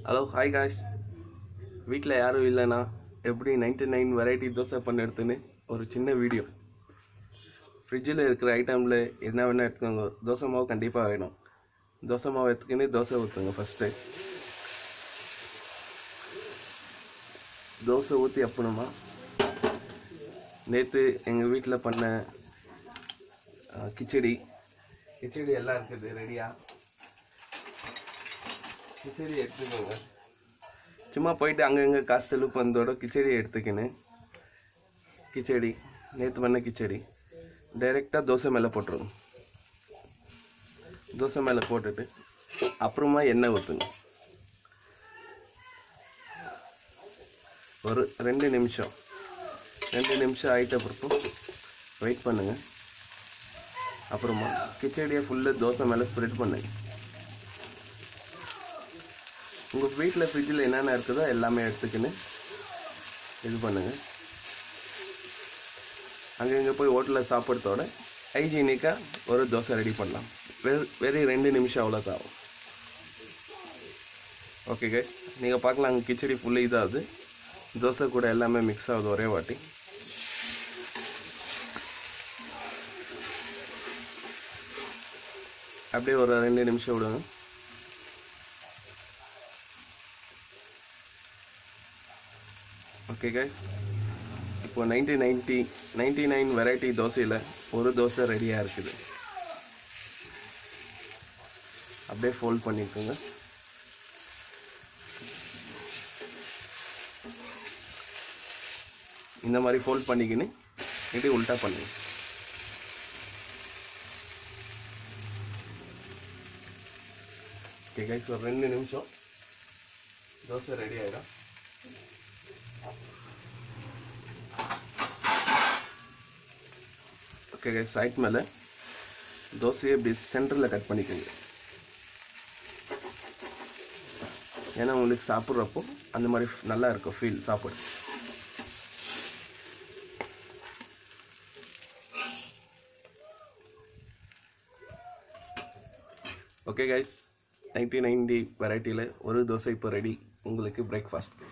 hello hi guys வீட்டில் யாரும் இல்லைனா எப்படி நைன்டி நைன் வெரைட்டி தோசை பண்ண எடுத்துன்னு ஒரு சின்ன வீடியோ ஃப்ரிட்ஜில் இருக்கிற ஐட்டமில் என்ன வேணால் எடுத்துக்கோங்க தோசை மாவு கண்டிப்பாக வேணும் தோசை மாவு எடுத்துக்கின்னு தோசை ஊற்றுங்க ஃபஸ்ட்டு தோசை ஊற்றி அப்பணுமா நேற்று எங்கள் வீட்டில் பண்ண அஹ், கிச்சடி கிச்சடி எல்லாம் இருக்குது ரெடியாக கிச்சடி எடுத்துக்கோங்க சும்மா போயிட்டு அங்கங்கே காசு செலவு பண்ணதோட கிச்சடி எடுத்துக்கின்னு கிச்சடி நேற்று பண்ண கிச்சடி டைரெக்டாக தோசை மேலே போட்டுருங்க தோசை மேலே போட்டுட்டு அப்புறமா எண்ணெய் ஊற்றுங்க ஒரு ரெண்டு நிமிஷம் ரெண்டு நிமிஷம் ஆயிட்ட பிறப்பு வெயிட் பண்ணுங்க அப்புறமா கிச்சடியை ஃபுல்லு தோசை மேலே ஸ்ப்ரெட் பண்ணுங்க உங்கள் வீட்டில் ஃப்ரிட்ஜில் என்னென்ன இருக்குதோ எல்லாமே எடுத்துக்கின்னு இது பண்ணுங்கள் அங்கங்கே போய் ஹோட்டலில் சாப்பிட்றதோட ஹைஜீனிக்காக ஒரு தோசை ரெடி பண்ணலாம் வெறு வெறும் ரெண்டு நிமிஷம் அவ்வளோ தான் ஆகும் ஓகே கைஸ் நீங்கள் பார்க்கலாம் அங்கே கிச்சடி ஃபுல்லு இதாகுது தோசை கூட எல்லாமே மிக்ஸ் ஆகுது ஒரே வாட்டி அப்படியே ஒரு ரெண்டு நிமிஷம் விடுங்க ஓகே கைஸ் இப்போ ninety ninety ninety nine variety தோசையில் ஒரு தோசை ரெடியாக இருக்குது அப்படியே ஃபோல்ட் பண்ணிக்கோங்க இந்த மாதிரி ஃபோல்ட் பண்ணிக்கின்னு இப்படி உல்ட்டா பண்ணுங்க ஓகே கைஸ் ஒரு ரெண்டு நிமிஷம் தோசை ரெடி ஆகிடும் ஓகே கைஸ் சைட் மேலே தோசையை இப்படி சென்டரில் கட் பண்ணிக்கோங்க ஏன்னா உங்களுக்கு சாப்பிட்றப்போ அந்த மாதிரி நல்லா இருக்கும் ஃபீல் சாப்பிடு ஓகே கைஸ் நைன்டி நைன்டி வெரைட்டியில் ஒரு தோசை இப்போ ரெடி உங்களுக்கு பிரேக்ஃபாஸ்ட்